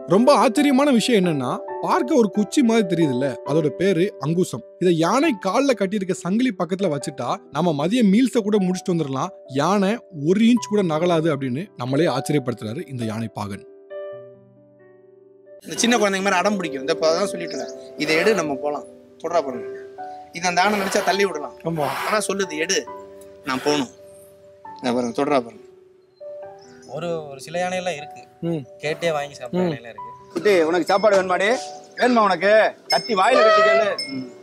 ரொம்ப ஆச்சரியமான விஷயம் என்னன்னா பார்க்க ஒரு குச்சி மாதிரி தெரியுதுல்ல அதோட பேரு அங்குசம் இதை யானை கால்ல கட்டியிருக்க சங்கிலி பக்கத்துல வச்சுட்டா நம்ம மதிய மீல்ஸை கூட முடிச்சுட்டு வந்துடலாம் யானை ஒரு இன்ச் கூட நகலாது அப்படின்னு நம்மளே ஆச்சரியப்படுத்துறாரு இந்த யானை பாகன் இந்த சின்ன குழந்தைங்க மாதிரி அடம் பிடிக்கும் இந்த இப்போ அதான் சொல்லிட்டு இருக்கேன் இதை எடு நம்ம போகலாம் தொடரா பாருங்க இது அந்த ஆணை நினைச்சா தள்ளி விடலாம் ஆமா ஆனா சொல்லுது எடு நான் போகணும் இதை பாருங்க தொடரா பாருங்க ஒரு ஒரு சில யானையெல்லாம் இருக்கு ம். கேட்டே வாங்கி சாப்பிட்ற யானையெல்லாம் இருக்கு குட்டி உனக்கு சாப்பாடு வேணுமாடி வேணுமா உனக்கு கத்தி வாயில கட்டி கேளு